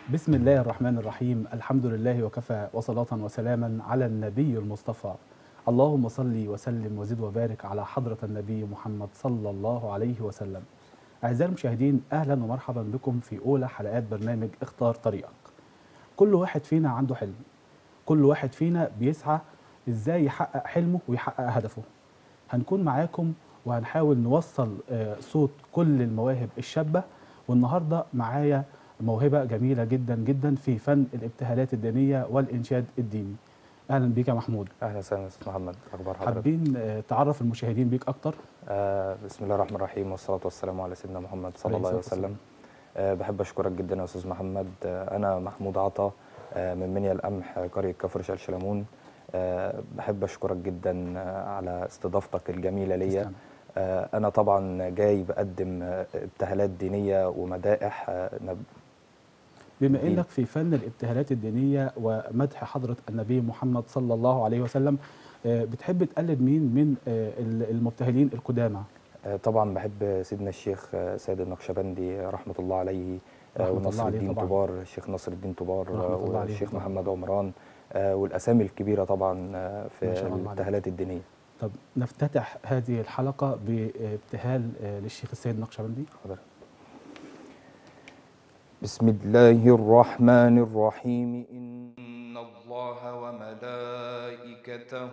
بسم الله الرحمن الرحيم الحمد لله وكفى وصلاة وسلاما على النبي المصطفى اللهم صل وسلم وزد وبارك على حضرة النبي محمد صلى الله عليه وسلم أعزائي المشاهدين أهلا ومرحبا بكم في أولى حلقات برنامج اختار طريقك كل واحد فينا عنده حلم كل واحد فينا بيسعى إزاي يحقق حلمه ويحقق هدفه هنكون معاكم وهنحاول نوصل آه، صوت كل المواهب الشابة والنهاردة معايا موهبة جميلة جدا جدا في فن الابتهالات الدينية والإنشاد الديني أهلا بيك يا محمود اهلا وسهلا استاذ محمد اخبار حضرتك حابين آه، تعرف المشاهدين بيك أكتر آه بسم الله الرحمن الرحيم والصلاه والسلام على سيدنا محمد صلى الله عليه عليه الصلاة وسلم آه بحب اشكرك جدا يا استاذ محمد آه انا محمود عطا آه من منيا القمح آه، قريه كفر شال شلمون آه بحب اشكرك جدا آه على استضافتك الجميله ليا تسلم. آه انا طبعا جاي بقدم آه ابتهالات دينيه ومدائح آه نب- بما دين. انك في فن الابتهالات الدينيه ومدح حضره النبي محمد صلى الله عليه وسلم آه، بتحب تقلد مين من آه، المبتهلين القدامى آه، طبعا بحب سيدنا الشيخ آه، سيد النقشبندي رحمة الله عليه آه، رحمة الله ونصر عليه الدين طبعاً. طبار الشيخ نصر الدين طبار رحمة آه، الله عليه والشيخ طبعاً. محمد عمران آه، والأسامي الكبيرة طبعا آه، في ما شاء الله عليك. الابتهالات الدينية طب نفتتح هذه الحلقه بابتهال آه، للشيخ السيد النقشبندي حاضر. بسم الله الرحمن الرحيم إن الله وملائكته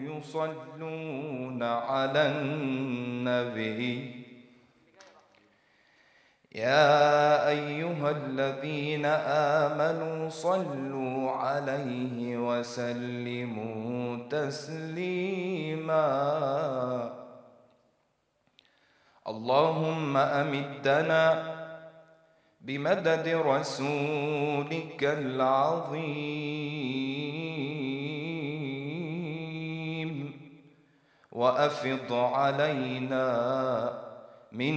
يصلون على النبي يا أيها الذين آمنوا صلوا عليه وسلموا تسليما اللهم أمدنا بمدد رسولك العظيم وافض علينا من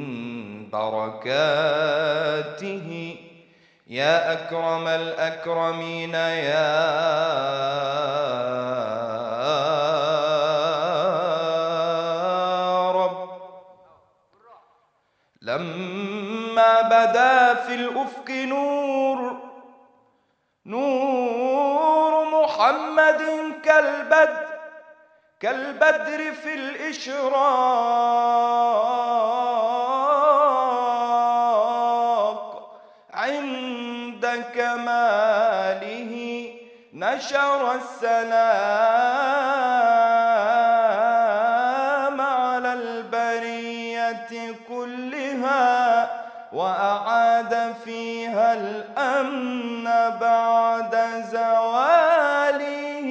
بركاته يا اكرم الاكرمين يا رب لما بدا في الافق نور نور محمد كالبدر كالبدر في الاشراق عند كماله نشر السلام على البريه كلها واعاد فيها الامن بعد زواله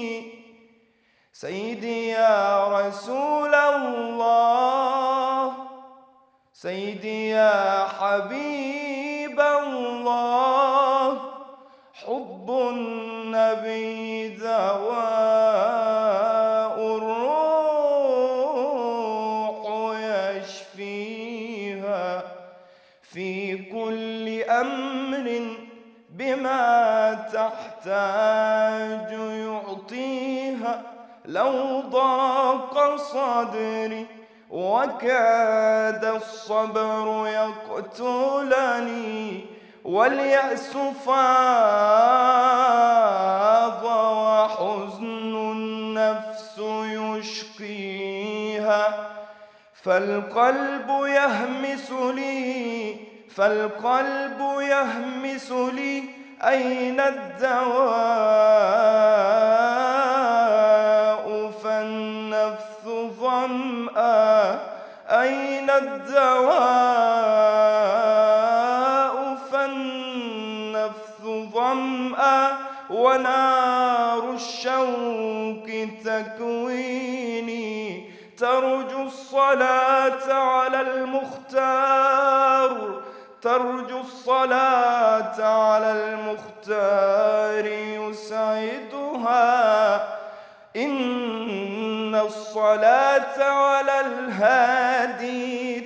سيدي يا رسول الله سيدي يا حبيب الله حب النبي دواء الروح يشفيها في كل امر بما تحتاج يعطيها لو ضاق صدري وكاد الصبر يقتلني واليأس فاض وحزن النفس يشقيها فالقلب يهمس لي فالقلب يهمس لي أين الدواء فالنفس ظمأ أين الدواء فالنفس ظمأ ونار الشوق تكويني ترجو الصلاة على المختار ترجو الصلاة على المختار يسعدها إن الصلاة على الهادي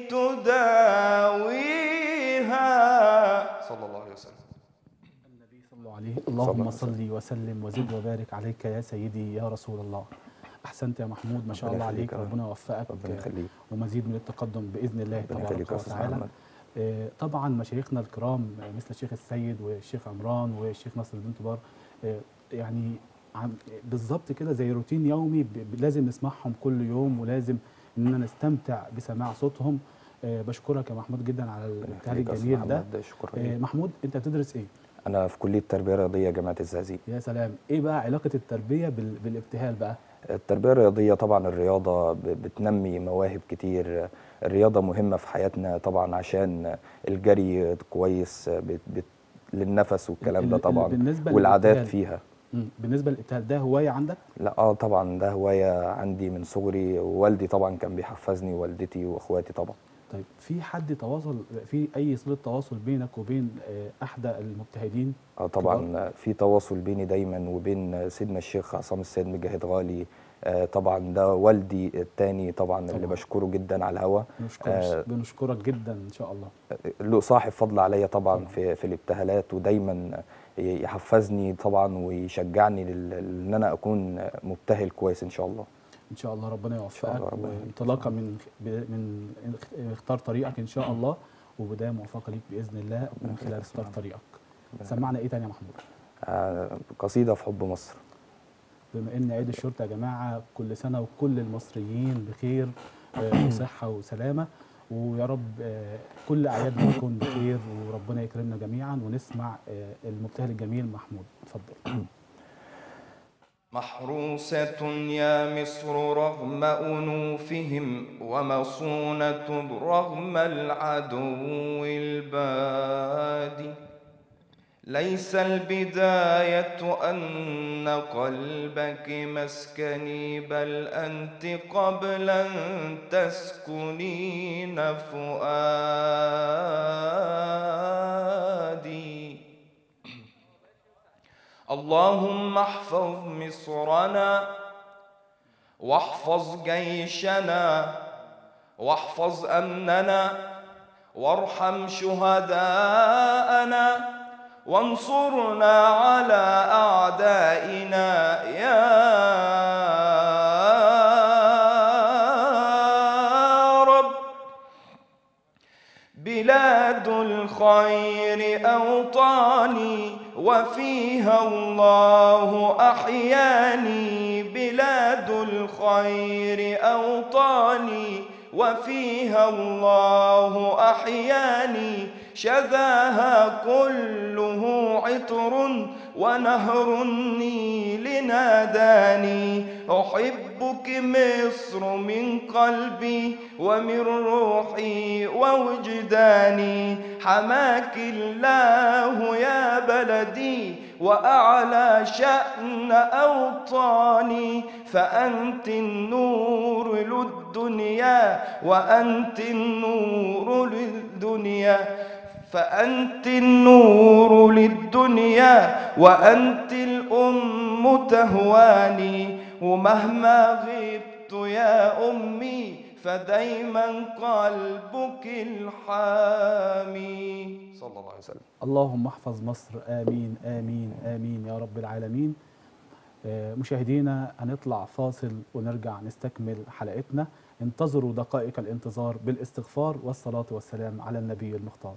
تداويها صلى الله عليه وسلم النبي صلى الله عليه اللهم الله صل وسلم وزد وبارك عليك يا سيدي يا رسول الله احسنت يا محمود ما شاء ربنا الله عليك يخليك يا رب. ربنا يوفقك ربنا يخليك ومزيد من التقدم باذن الله ربنا تبارك يخليك يا استاذ وتعالى محمد آه، طبعا مشايخنا الكرام آه، مثل الشيخ السيد والشيخ عمران والشيخ نصر الدين طبار آه، يعني عم- بالظبط كده زي روتين يومي ب- ب- لازم نسمعهم كل يوم ولازم اننا نستمتع بسماع صوتهم آه، بشكرك يا محمود جدا على الابتهال يخليك يا أستاذ الجميل ده محمد، شكرا آه، ليك. محمود انت بتدرس ايه انا في كليه تربيه رياضيه جامعه الزقازيق يا سلام ايه بقى علاقه التربيه بال- بالابتهال بقى التربية الرياضية طبعا الرياضة ب- بتنمي مواهب كتير الرياضة مهمة في حياتنا طبعا عشان الجري كويس بت بت للنفس والكلام ال- ده ال- طبعا بالنسبة والعادات للابتهال. فيها مم. بالنسبه للابتهال ده هوايه عندك لا اه طبعا ده هواية عندي من صغري ووالدي طبعا كان بيحفزني ووالدتي واخواتي طبعا طيب في حد تواصل في اي صله تواصل بينك وبين آه، احدى المبتهلين اه طبعا في تواصل بيني دايما وبين سيدنا الشيخ عصام السيد مجاهد غالي آه طبعا ده والدي التاني طبعا اللي طبعاً. بشكره جدا على الهوا بنشكرك آه. بنشكرك جدا ان شاء الله له صاحب فضل عليا طبعا طبعاً. في في الابتهالات ودايما يحفزني طبعا ويشجعني لل- ان انا اكون مبتهل كويس ان شاء الله ان شاء الله ربنا شاء يوفقك الله ربنا يهديك. وانطلاقا من ب- من اختار طريقك ان شاء الله وبدايه موفقه ليك باذن الله من يخليك خلال يا اختار سلام. طريقك ربنا سمعنا ايه تاني يا محمود آه، قصيده في حب مصر بما ان عيد الشرطه يا جماعه كل سنه وكل المصريين بخير آه، وصحه وسلامه ويا رب آه، كل اعيادنا تكون بخير وربنا يكرمنا جميعا ونسمع آه، المبتهل الجميل محمود اتفضل محروسة يا مصر رغم أنوفهم ومصونة رغم العدو البادي ليس البداية أن قلبك مسكني بل أنت قبل أن تسكنين فؤادي اللهم احفظ مصرنا واحفظ جيشنا واحفظ امننا وارحم شهداءنا وانصرنا على اعدائنا يا رب بلاد الخير أوطاني وفيها الله أحياني بلاد الخير أوطاني وفيها الله أحياني شذاها كله عطر ونهر النيل ناداني أحبك مصر من قلبي ومن روحي ووجداني حماك الله يا بلدي وأعلى شأن أوطاني فأنت النور للدنيا وأنت النور للدنيا فأنت النور للدنيا وأنت الأم تهواني ومهما غبت يا أمي فدايما قلبك الحامي صلى الله عليه وسلم اللهم احفظ مصر امين امين امين يا رب العالمين آه، مشاهدينا هنطلع فاصل ونرجع نستكمل حلقتنا انتظروا دقائق الانتظار بالاستغفار والصلاه والسلام على النبي المختار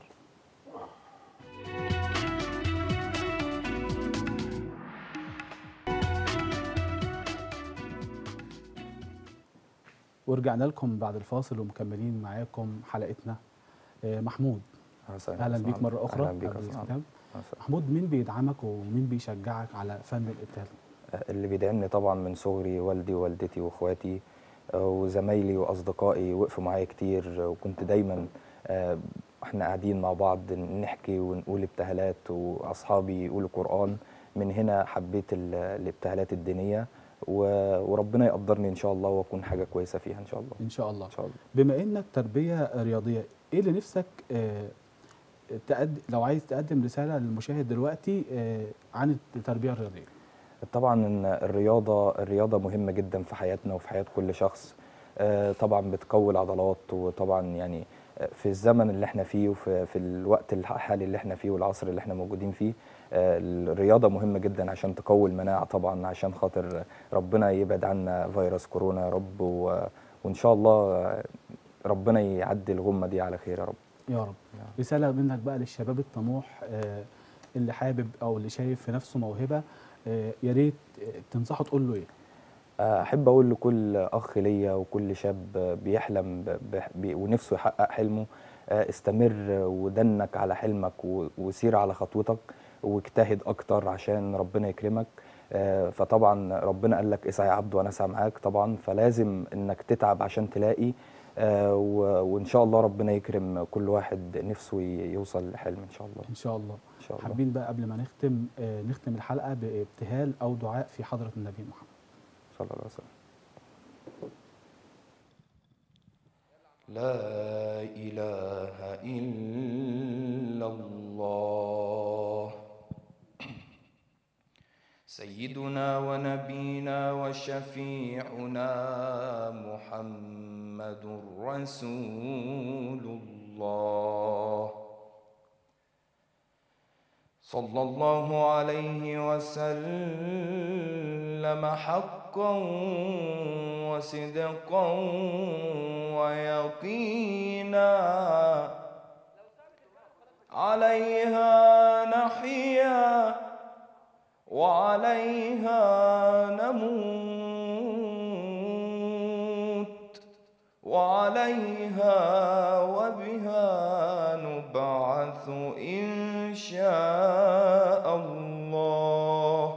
ورجعنا لكم بعد الفاصل ومكملين معاكم حلقتنا آه، محمود اهلا بيك مره اخرى اهلا بيك قبل يا أستاذ الختام. محمد. محمود مين بيدعمك ومين بيشجعك على فن الابتهال اللي بيدعمني طبعا من صغري والدي ووالدتي واخواتي آه، وزمايلي واصدقائي وقفوا معايا كتير آه، وكنت دايما آه، احنا قاعدين مع بعض نحكي ونقول ابتهالات واصحابي يقولوا قران من هنا حبيت ال- الابتهالات الدينيه و- وربنا يقدرني ان شاء الله واكون حاجه كويسه فيها ان شاء الله ان شاء الله ان شاء الله بما انك تربيه رياضيه ايه اللي نفسك آه، تقد... لو عايز تقدم رساله للمشاهد دلوقتي آه، عن التربيه الرياضيه طبعا ان الرياضه الرياضه مهمه جدا في حياتنا وفي حياه كل شخص آه، طبعا بتقوي العضلات وطبعا يعني آه، في الزمن اللي احنا فيه وفي في الوقت الحالي اللي احنا فيه والعصر اللي احنا موجودين فيه آه، الرياضه مهمه جدا عشان تقوي المناعه طبعا عشان خاطر ربنا يبعد عنا فيروس كورونا يا رب و- وان شاء الله آه، ربنا يعدي الغمه دي على خير يا رب يا رب نعم. رساله منك بقى للشباب الطموح آه، اللي حابب او اللي شايف في نفسه موهبه آه، يا ريت آه، تنصحه تقول له ايه احب اقول لكل اخ ليا وكل شاب بيحلم ب- ب- ب- ونفسه يحقق حلمه آه، استمر ودنك على حلمك و- وسير على خطوتك واجتهد اكتر عشان ربنا يكرمك آه، فطبعا ربنا قال لك اسعى يا عبد وانا اسعى معاك طبعا فلازم انك تتعب عشان تلاقي آه، و- وان شاء الله ربنا يكرم كل واحد نفسه ي- يوصل لحلم ان شاء الله ان شاء الله ان شاء الله حابين بقى قبل ما نختم آه، نختم الحلقه بابتهال او دعاء في حضره النبي محمد صلى الله عليه وسلم لا إله إلا الله سيدنا ونبينا وشفيعنا محمد رسول الله صلى الله عليه وسلم حقا وصدقا ويقينا عليها نحيا وعليها نموت وعليها وبها نبعث إن شاء الله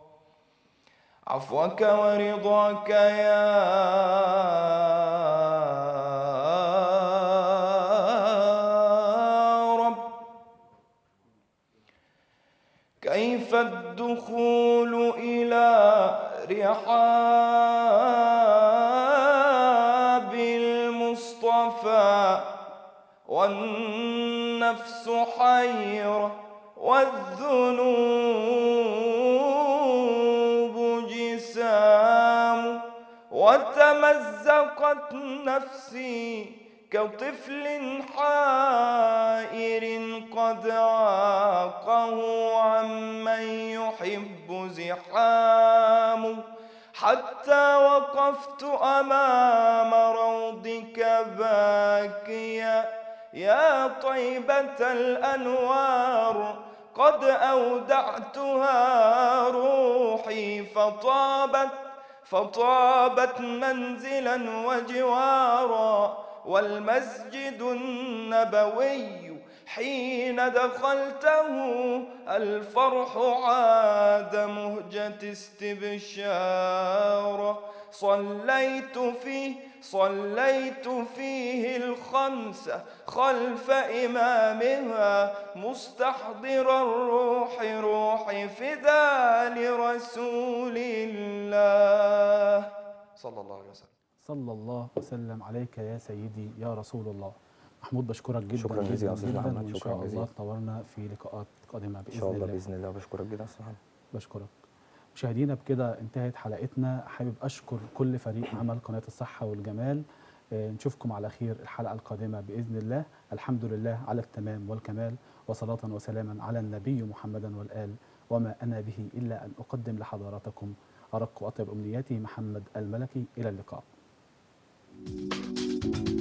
عفوك ورضاك يا رب كيف الدخول إلى رحاب المصطفى والنفس حيرة والذنوب جسام وتمزقت نفسي كطفل حائر قد عاقه عمن يحب زحام حتى وقفت أمام روضك باكيا يا طيبة الأنوار قد أودعتها روحي فطابت فطابت منزلا وجوارا والمسجد النبوي حين دخلته الفرح عاد مهجة استبشارا صليت فيه صليت فيه الخمسة خلف إمامها مستحضر الروح روحي فدا لرسول الله صلى الله عليه وسلم صلى الله وسلم عليك يا سيدي يا رسول الله محمود بشكرك جدا شكراً جدا جزيلاً يا أستاذ جدا محمد، وان شكراً شاء الله جزيلاً. تطورنا في لقاءات قادمه ان باذن شاء الله الله باذن الله بشكرك جدا يا أستاذ محمد بشكرك مشاهدينا بكده انتهت حلقتنا حابب اشكر كل فريق عمل قناه الصحه والجمال آه، نشوفكم على خير الحلقه القادمه باذن الله الحمد لله على التمام والكمال وصلاه وسلاما على النبي محمدا والال وما انا به الا ان اقدم لحضراتكم ارق واطيب امنياتي محمد الملكي الى اللقاء